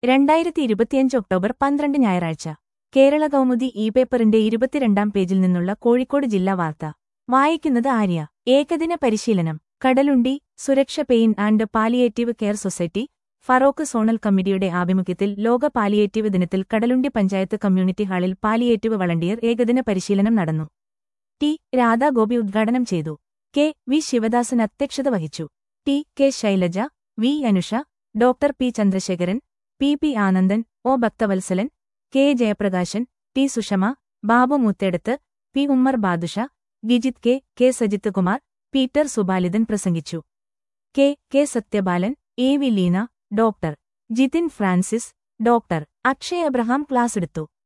രണ്ടായിരത്തി ഇരുപത്തിയഞ്ച് ഒക്ടോബർ പന്ത്രണ്ട് ഞായറാഴ്ച കേരള കൗമുദി ഇ പേപ്പറിന്റെ ഇരുപത്തിരണ്ടാം പേജിൽ നിന്നുള്ള കോഴിക്കോട് ജില്ലാ വാർത്ത വായിക്കുന്നത് ആര്യ ഏകദിന പരിശീലനം Kadalundi Suraksha pain and palliative care society Feroke zonal കമ്മിറ്റിയുടെ ആഭിമുഖ്യത്തിൽ ലോക പാലിയേറ്റീവ് ദിനത്തിൽ കടലുണ്ടി പഞ്ചായത്ത് കമ്മ്യൂണിറ്റി ഹാളിൽ പാലിയേറ്റീവ് വളണ്ടിയർ ഏകദിന പരിശീലനം നടന്നു ടി രാധാഗോപി ഉദ്ഘാടനം ചെയ്തു കെ വി ശിവദാസൻ അധ്യക്ഷത വഹിച്ചു T K Shailaja V Anusha doctor P Chandrasekharan P P Anandan O Bhakthavalsalan K Jayaprakashan T Sushama Babu Moothedath P Ummer Badusha Gijith K K Sajith Kumar Peter Subalithan പ്രസംഗിച്ചു K K Sathyabalan A V Leena doctor Jithin Francis doctor Akshay Abraham ക്ലാസ്സെടുത്തു